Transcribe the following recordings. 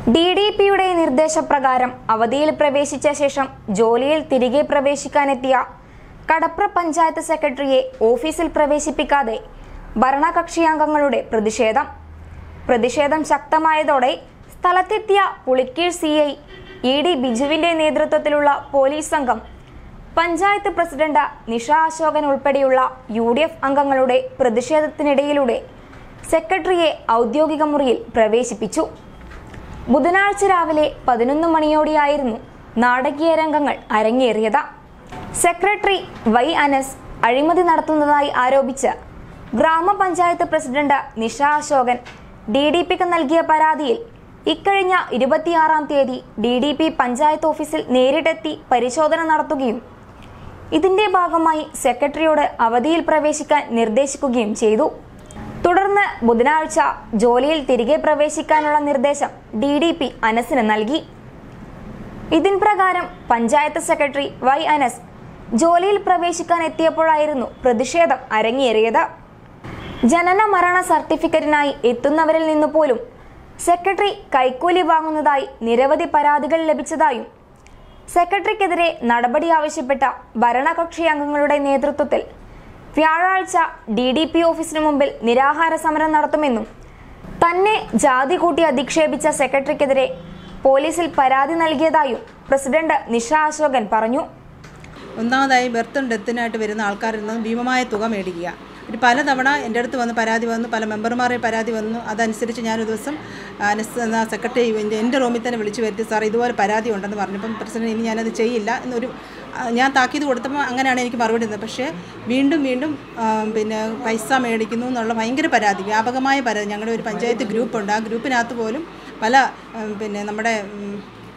D D പിയുടെ നിർദ്ദേശപ്രകാരം അവധിയിൽ പ്രവേശിച്ച ശേഷം ജോലിയിൽ തിരികെ പ്രവേശിക്കാനെത്തിയ കടപ്ര പഞ്ചായത്ത് സെക്രട്ടറിയെ ഓഫീസിൽ പ്രവേശിപ്പിക്കാതെ ഭരണകക്ഷിയംഗങ്ങളുടെ പ്രതിഷേധം പ്രതിഷേധം ശക്തമായതോടെ സ്ഥലത്തെത്തിയ Pulikeezhu C I E D ബിജുവിന്റെ നേതൃത്വത്തിലുള്ള പോലീസ് സംഘം പഞ്ചായത്ത് പ്രസിഡന്റ് നിഷ അശോകൻ ഉൾപ്പെടെയുള്ള യു ഡി എഫ് അംഗങ്ങളുടെ പ്രതിഷേധത്തിനിടയിലൂടെ സെക്രട്ടറിയെ ഔദ്യോഗിക മുറിയിൽ പ്രവേശിപ്പിച്ചു ബുധനാഴ്ച രാവിലെ പതിനൊന്ന് മണിയോടെയായിരുന്നു നാടകീയ രംഗങ്ങൾ അരങ്ങേറിയത് സെക്രട്ടറി വൈ അനസ് അഴിമതി നടത്തുന്നതായി ആരോപിച്ച് ഗ്രാമപഞ്ചായത്ത് president Nisha Asokan D D പിക്ക് നൽകിയ പരാതിയിൽ ഇക്കഴിഞ്ഞ ഇരുപത്തിയാറാം തീയതി ഡി ഡി പി പഞ്ചായത്ത് ഓഫീസിൽ നേരിട്ടെത്തി പരിശോധന നടത്തുകയും ഇതിന്റെ ഭാഗമായി സെക്രട്ടറിയോട് അവധിയിൽ പ്രവേശിക്കാൻ നിർദ്ദേശിക്കുകയും ചെയ്തു തുടർന്ന് ബുധനാഴ്ച ജോലിയിൽ തിരികെ പ്രവേശിക്കാനുള്ള നിർദ്ദേശം ഡി ഡി പി അനസിന് നൽകി ഇതിൻ പ്രകാരം പഞ്ചായത്ത് സെക്രട്ടറി വൈ അനസ് ജോലിയിൽ പ്രവേശിക്കാൻ എത്തിയപ്പോഴായിരുന്നു പ്രതിഷേധം അരങ്ങേറിയത് ജനന മരണ സർട്ടിഫിക്കറ്റിനായി എത്തുന്നവരിൽ നിന്ന് പോലും സെക്രട്ടറി കൈക്കൂലി വാങ്ങുന്നതായി നിരവധി പരാതികൾ ലഭിച്ചതായും സെക്രട്ടറിക്കെതിരെ നടപടി ആവശ്യപ്പെട്ട ഭരണകക്ഷി അംഗങ്ങളുടെ നേതൃത്വത്തിൽ വ്യാഴാഴ്ച ഡി ഡി പി ഓഫീസിന് മുമ്പിൽ നിരാഹാര സമരം നടത്തുമെന്നും തന്നെ ജാതി കൂട്ടി അധിക്ഷേപിച്ച സെക്രട്ടറിക്കെതിരെ പോലീസിൽ പരാതി നൽകിയതായും പ്രസിഡന്റ് നിഷ അശോകൻ പറഞ്ഞു ഒന്നാമതായി ബർത്തും ഡെത്തിനായിട്ട് വരുന്ന ആൾക്കാരിൽ നിന്ന് ഭീമമായ തുക മേടിക്കുക ഒരു പലതവണ എൻ്റെ അടുത്ത് വന്ന് പരാതി വന്നു പല മെമ്പർമാരെ പരാതി വന്നു അതനുസരിച്ച് ഞാനൊരു ദിവസം അനസ് എന്ന സെക്രട്ടറി എൻ്റെ എൻ്റെ റൂമിൽ തന്നെ വിളിച്ചു വരുത്തി സാർ ഇതുപോലെ പരാതി ഉണ്ടെന്ന് പറഞ്ഞപ്പം പ്രസിഡന്റ് ഇനി ഞാനത് ചെയ്യില്ല എന്നൊരു ആ, ഞാൻ താക്കീത് കൊടുത്തപ്പോൾ അങ്ങനെയാണ് എനിക്ക് മറുപടി തന്നത് പക്ഷേ വീണ്ടും വീണ്ടും ആ, പിന്നെ പൈസ മേടിക്കുന്നു എന്നുള്ള ഭയങ്കര പരാതി വ്യാപകമായ പരാതി ഞങ്ങളുടെ ഒരു പഞ്ചായത്ത് ഗ്രൂപ്പുണ്ട് ആ ഗ്രൂപ്പിനകത്ത് പോലും പല ഉം, പിന്നെ നമ്മുടെ ഉം,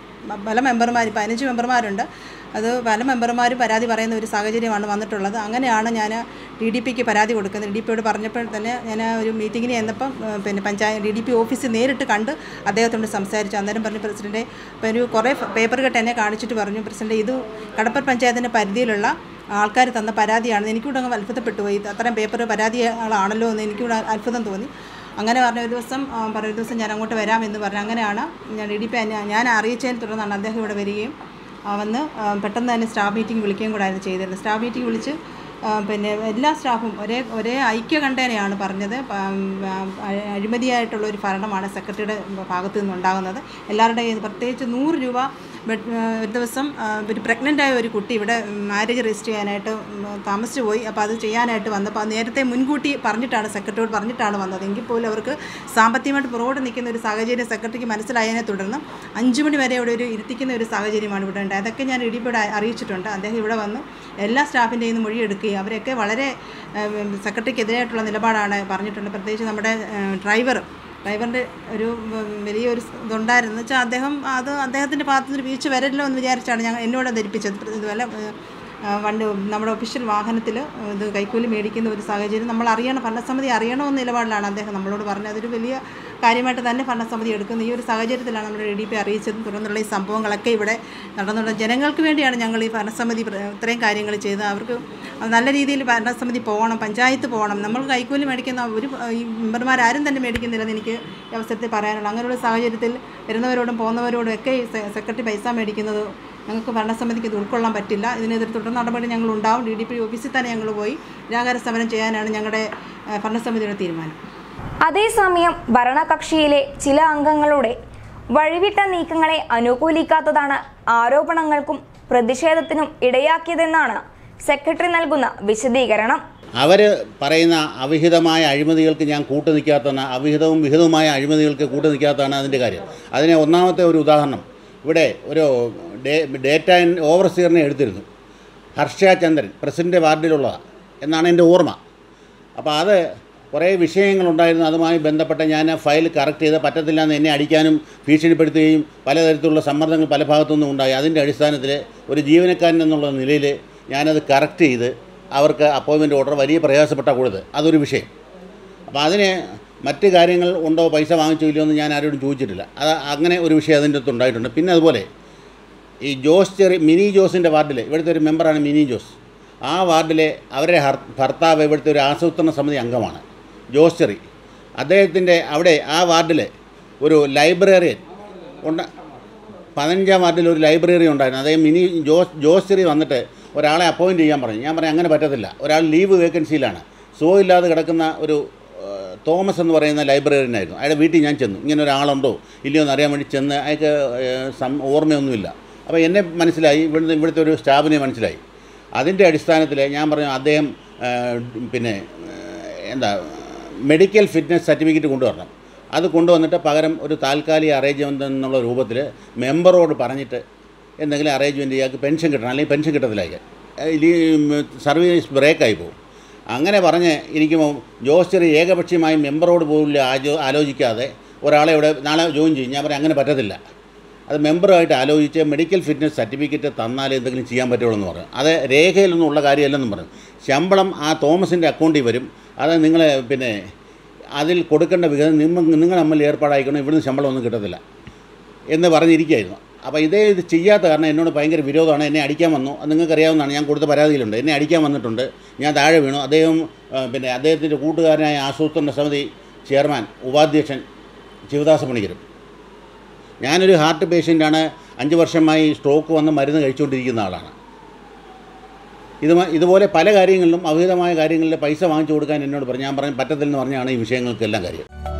പല മെമ്പർമാർ പതിനഞ്ച് മെമ്പർമാരുണ്ട് അത് പല മെമ്പർമാരും പരാതി പറയുന്ന ഒരു സാഹചര്യമാണ് വന്നിട്ടുള്ളത് അങ്ങനെയാണ് ഞാൻ ഡി ഡി പിക്ക് പരാതി കൊടുക്കുന്നത് ഡി ഡി പിയോട് പറഞ്ഞപ്പോൾ തന്നെ ഞാൻ ഒരു മീറ്റിങ്ങിന് ചെന്നപ്പം ഏഹ്, പിന്നെ പഞ്ചായത്ത് ഡി ഡി പി ഓഫീസിൽ നേരിട്ട് കണ്ട് അദ്ദേഹത്തോട് സംസാരിച്ചു അന്നേരം പറഞ്ഞു പ്രസിഡൻ്റെ ഇപ്പോൾ ഒരു കുറേ പേപ്പർ കെട്ട് എന്നെ കാണിച്ചിട്ട് പറഞ്ഞു പ്രസിഡന്റ് ഇത് കടപ്പർ പഞ്ചായത്തിൻ്റെ പരിധിയിലുള്ള ആൾക്കാർ തന്ന പരാതിയാണ് എനിക്കൂടെ അങ്ങ് അത്ഭുതപ്പെട്ടു പോയി ഇത് അത്രയും പേപ്പർ പരാതികളാണല്ലോ എന്ന് എനിക്കൂടെ അത്ഭുതം തോന്നി അങ്ങനെ പറഞ്ഞ ഒരു ദിവസം ആ, പറഞ്ഞ ഒരു ദിവസം ഞാൻ അങ്ങോട്ട് വരാമെന്ന് പറഞ്ഞു അങ്ങനെയാണ് ഞാൻ ഡി ഡി പി ഞാൻ അറിയിച്ചതിനെ തുടർന്നാണ് അദ്ദേഹം ഇവിടെ വരികയും ആ, വന്ന് ആ, പെട്ടെന്ന് തന്നെ സ്റ്റാഫ് മീറ്റിംഗ് വിളിക്കുകയും കൂടായിരുന്നു ചെയ്തിരുന്നത് സ്റ്റാഫ് മീറ്റിംഗ് വിളിച്ച് ആ, പിന്നെ എല്ലാ സ്റ്റാഫും ഒരേ ഒരേ ഐക്യകണ്ഠേനയാണ് പറഞ്ഞത് പ- ആ, അഴി- അഴിമതിയായിട്ടുള്ള ഒരു ഭരണമാണ് സെക്രട്ടറിയുടെ ഭാഗത്തു നിന്നുണ്ടാകുന്നത് എല്ലാവരുടെയും പ്രത്യേകിച്ച് നൂറ് രൂപ ബെഡ്- ആ, ഒരു ദിവസം ആ, ഒരു പ്രഗ്നൻ്റ് ആയ ഒരു കുട്ടി ഇവിടെ മാരേജ് രജിസ്റ്റർ ചെയ്യാനായിട്ട് ഉം, താമസിച്ചു പോയി അപ്പോൾ അത് ചെയ്യാനായിട്ട് വന്നപ്പോൾ അത് നേരത്തെ മുൻകൂട്ടി പറഞ്ഞിട്ടാണ് സെക്രട്ടറിയോട് പറഞ്ഞിട്ടാണ് വന്നത് എങ്കിൽ പോലും അവർക്ക് സാമ്പത്തികമായിട്ട് പുറകോട്ട് നിൽക്കുന്ന ഒരു സാഹചര്യം സെക്രട്ടറിക്ക് മനസ്സിലായതിനെ തുടർന്ന് അഞ്ചു മണി വരെ ഇവിടെ ഒരു ഇരുത്തിക്കുന്ന ഒരു സാഹചര്യമാണ് ഇവിടെ ഉണ്ടായത് അതൊക്കെ ഞാൻ ഇടിപ്പിടെ അറിയിച്ചിട്ടുണ്ട് അദ്ദേഹം ഇവിടെ വന്ന് എല്ലാ സ്റ്റാഫിൻ്റെയും നിന്ന് മൊഴിയെടുക്കുകയും അവരൊക്കെ വളരെ ഏഹ്, സെക്രട്ടറിക്കെതിരായിട്ടുള്ള നിലപാടാണ് പറഞ്ഞിട്ടുണ്ട് പ്രത്യേകിച്ച് നമ്മുടെ ഏഹ്, ഡ്രൈവർ ഡ്രൈവറിൻ്റെ ഒരു ഉം, വലിയൊരു ഇതുണ്ടായിരുന്നു വെച്ചാൽ അദ്ദേഹം അത് അദ്ദേഹത്തിൻ്റെ ഭാഗത്തു നിന്ന് വീഴ്ച വരല്ലോ എന്ന് വിചാരിച്ചാണ് ഞങ്ങൾ എന്നോട് ധരിപ്പിച്ചത് ഇതുപോലെ ഏഹ്, ആ, വണ്ടി നമ്മുടെ ഒഫീഷ്യൽ വാഹനത്തിൽ ഇത് കൈക്കൂലി മേടിക്കുന്ന ഒരു സാഹചര്യം നമ്മൾ അറിയണം ഭരണസമിതി അറിയണമെന്ന നിലപാടിലാണ് അദ്ദേഹം നമ്മളോട് പറഞ്ഞത് അതൊരു വലിയ കാര്യമായിട്ട് തന്നെ ഭരണസമിതി എടുക്കുന്ന ഈ ഒരു സാഹചര്യത്തിലാണ് നമ്മുടെ ഡി പി അറിയിച്ചതും തുടർന്നുള്ള ഈ സംഭവങ്ങളൊക്കെ ഇവിടെ നടന്നുള്ള ജനങ്ങൾക്ക് വേണ്ടിയാണ് ഞങ്ങൾ ഈ ഭരണസമിതി പ്ര- ഇത്രയും കാര്യങ്ങൾ ചെയ്തത് അവർക്ക് നല്ല രീതിയിൽ ഭരണസമിതി പോകണം പഞ്ചായത്ത് പോകണം നമ്മൾ കൈക്കൂലി മേടിക്കുന്ന ഒരു ഈ മെമ്പർമാരാരും തന്നെ മേടിക്കുന്നില്ലെന്ന് എനിക്ക് ഈ അവസരത്തിൽ പറയാനുള്ളൂ അങ്ങനെയുള്ള സാഹചര്യത്തിൽ വരുന്നവരോടും പോകുന്നവരോടും ഒക്കെ ഈ സെ- സെക്രട്ടറി പൈസ മേടിക്കുന്നത് ഞങ്ങൾക്ക് ഭരണസമിതിക്ക് ഇത് ഉൾക്കൊള്ളാൻ പറ്റില്ല ഇതിനെതിരെ തുടർ നടപടി ഞങ്ങൾ ഉണ്ടാവും ഡി ഡി പി ഓഫീസിൽ തന്നെ ഞങ്ങൾ പോയി നിരാകാര സമരം ചെയ്യാനാണ് ഞങ്ങളുടെ ഏഹ്, ഭരണസമിതിയുടെ തീരുമാനം അതേസമയം ഭരണകക്ഷിയിലെ ചില അംഗങ്ങളുടെ വഴിവിട്ട നീക്കങ്ങളെ അനുകൂലിക്കാത്തതാണ് ആരോപണങ്ങൾക്കും പ്രതിഷേധത്തിനും ഇടയാക്കിയതെന്നാണ് സെക്രട്ടറി നൽകുന്ന വിശദീകരണം അവർ പറയുന്ന അവിഹിതമായ അഴിമതികൾക്ക് ഞാൻ കൂട്ടു നിൽക്കാത്തതാണ് അവിഹിതവും വിഹിതവുമായ അഴിമതികൾക്ക് കൂട്ടു നിൽക്കാത്തതാണ് അതിൻ്റെ കാര്യം അതിന് ഒന്നാമത്തെ ഒരു ഉദാഹരണം ഇവിടെ ഒരു ഡേ ഡേറ്റ ഓവർസിയറിനെ എടുത്തിരുന്നു ഹർഷ ചന്ദ്രൻ പ്രസിഡൻ്റ് വാർഡിലുള്ളതാണ് എന്നാണ് എൻ്റെ ഓർമ്മ അപ്പോൾ അത് കുറേ വിഷയങ്ങളുണ്ടായിരുന്നു അതുമായി ബന്ധപ്പെട്ട ഞാൻ ആ ഫയൽ കറക്റ്റ് ചെയ്ത് പറ്റത്തില്ല എന്ന് എന്നെ അടിക്കാനും ഭീഷണിപ്പെടുത്തുകയും പലതരത്തിലുള്ള സമ്മർദ്ദങ്ങൾ പല ഭാഗത്തുനിന്നും ഉണ്ടായി അതിൻ്റെ അടിസ്ഥാനത്തിൽ ഒരു ജീവനക്കാരൻ എന്നുള്ള നിലയിൽ ഞാനത് കറക്റ്റ് ചെയ്ത് അവർക്ക് അപ്പോയിൻമെൻറ്റ് ഓർഡർ വലിയ പ്രയാസപ്പെട്ടാൽ കൊടുത്തത് അതൊരു വിഷയം അപ്പോൾ അതിന് മറ്റ് കാര്യങ്ങൾ ഉണ്ടോ പൈസ വാങ്ങിച്ചോ ഇല്ലയോ എന്ന് ഞാൻ ആരോടും ചോദിച്ചിട്ടില്ല അത് അങ്ങനെ ഒരു വിഷയം അതിൻ്റെ അകത്ത് ഉണ്ടായിട്ടുണ്ട് പിന്നെ അതുപോലെ ഈ ജോസ് ചെറി മിനി ജോസിൻ്റെ വാർഡിൽ ഇവിടുത്തെ ഒരു മെമ്പറാണ് മിനി ജോസ് ആ വാർഡിലെ അവരുടെ ഹർ ഭർത്താവ് ഇവിടുത്തെ ഒരു ആസൂത്രണ സമിതി അംഗമാണ് ജോസ് ചെറി അദ്ദേഹത്തിൻ്റെ അവിടെ ആ വാർഡിൽ ഒരു ലൈബ്രറിയൻ ഉണ്ട് പതിനഞ്ചാം വാർഡിൽ ഒരു ലൈബ്രറി ഉണ്ടായിരുന്നു അതേ മിനി ജോസ് ജോസ്ചെറി വന്നിട്ട് ഒരാളെ അപ്പോയിൻറ്റ് ചെയ്യാൻ പറഞ്ഞു ഞാൻ പറഞ്ഞു അങ്ങനെ പറ്റത്തില്ല ഒരാൾ ലീവ് വേക്കൻസിയിലാണ് സുഖമില്ലാതെ കിടക്കുന്ന ഒരു ഏഹ്, തോമസ് എന്ന് പറയുന്ന ലൈബ്രറിയനായിരുന്നു അയാളുടെ വീട്ടിൽ ഞാൻ ചെന്നു ഇങ്ങനെ ഒരാളുണ്ടോ ഇല്ലയോ എന്ന് അറിയാൻ വേണ്ടി ചെന്ന് അയാൾക്ക് ഏഹ്, സം ഓർമ്മയൊന്നുമില്ല അപ്പോൾ എന്നെ മനസ്സിലായി ഇവിടുന്ന് ഇവിടുത്തെ ഒരു സ്റ്റാഫിനെ മനസ്സിലായി അതിൻ്റെ അടിസ്ഥാനത്തിൽ ഞാൻ പറഞ്ഞു അദ്ദേഹം ഏഹ്, പിന്നെ ഏഹ്, എന്താ മെഡിക്കൽ ഫിറ്റ്നസ് സർട്ടിഫിക്കറ്റ് കൊണ്ടുവരണം അത് കൊണ്ടുവന്നിട്ട് പകരം ഒരു താൽക്കാലിക അറേഞ്ച്മെൻ്റ് എന്നുള്ള രൂപത്തിൽ മെമ്പറോട് പറഞ്ഞിട്ട് എന്തെങ്കിലും അറേഞ്ച്മെൻറ്റ് ഇയാൾക്ക് പെൻഷൻ കിട്ടണം അല്ലെങ്കിൽ പെൻഷൻ കിട്ടത്തില്ല അയാൾക്ക് ഈ സർവീസ് ബ്രേക്കായി പോകും അങ്ങനെ പറഞ്ഞ് ഇരിക്കുമ്പോൾ ജോസ്റ്ററി ഏകപക്ഷീയമായി മെമ്പറോട് പോലും ആചോ ആലോചിക്കാതെ ഒരാളെ ഇവിടെ നാളെ ജോയിൻ ചെയ്യും ഞാൻ പറയാം അങ്ങനെ പറ്റത്തില്ല അത് മെമ്പറുമായിട്ട് ആലോചിച്ച് മെഡിക്കൽ ഫിറ്റ്നസ് സർട്ടിഫിക്കറ്റ് തന്നാലേ എന്തെങ്കിലും ചെയ്യാൻ പറ്റുള്ളൂ എന്ന് പറഞ്ഞു അത് രേഖയിലൊന്നും ഉള്ള കാര്യമല്ലെന്നും പറഞ്ഞു ശമ്പളം ആ തോമസിൻ്റെ അക്കൗണ്ടിൽ വരും അത് നിങ്ങൾ പിന്നെ അതിൽ കൊടുക്കേണ്ട വിഹിതം നിങ്ങൾ നിങ്ങൾ തമ്മിൽ ഏർപ്പാടായിക്കണം ഇവിടുന്ന് ശമ്പളം ഒന്നും കിട്ടത്തില്ല എന്ന് പറഞ്ഞിരിക്കുകയായിരുന്നു അപ്പോൾ ഇതേ ഇത് ചെയ്യാത്ത കാരണം എന്നോട് ഭയങ്കര വിരോധമാണ് എന്നെ അടിക്കാൻ വന്നു അത് നിങ്ങൾക്കറിയാവുന്നതാണ് ഞാൻ കൊടുത്ത പരാതിയിലുണ്ട് എന്നെ അടിക്കാൻ വന്നിട്ടുണ്ട് ഞാൻ താഴെ വീണു അദ്ദേഹം ആ, പിന്നെ അദ്ദേഹത്തിൻ്റെ കൂട്ടുകാരനായ ആസൂത്രണ സമിതി ചെയർമാൻ ഉപാധ്യക്ഷൻ ശിവദാസ പണിക്കരും ഞാനൊരു ഹാർട്ട് പേഷ്യൻ്റാണ് അഞ്ച് വർഷമായി സ്ട്രോക്ക് വന്ന് മരുന്ന് കഴിച്ചുകൊണ്ടിരിക്കുന്ന ആളാണ് ഇത് ഇതുപോലെ പല കാര്യങ്ങളിലും അവിഹിതമായ കാര്യങ്ങളിൽ പൈസ വാങ്ങിച്ചു കൊടുക്കാൻ എന്നോട് പറഞ്ഞു ഞാൻ പറഞ്ഞു പറ്റത്തില്ലെന്ന് പറഞ്ഞാണ് ഈ വിഷയങ്ങൾക്കെല്ലാം കാര്യം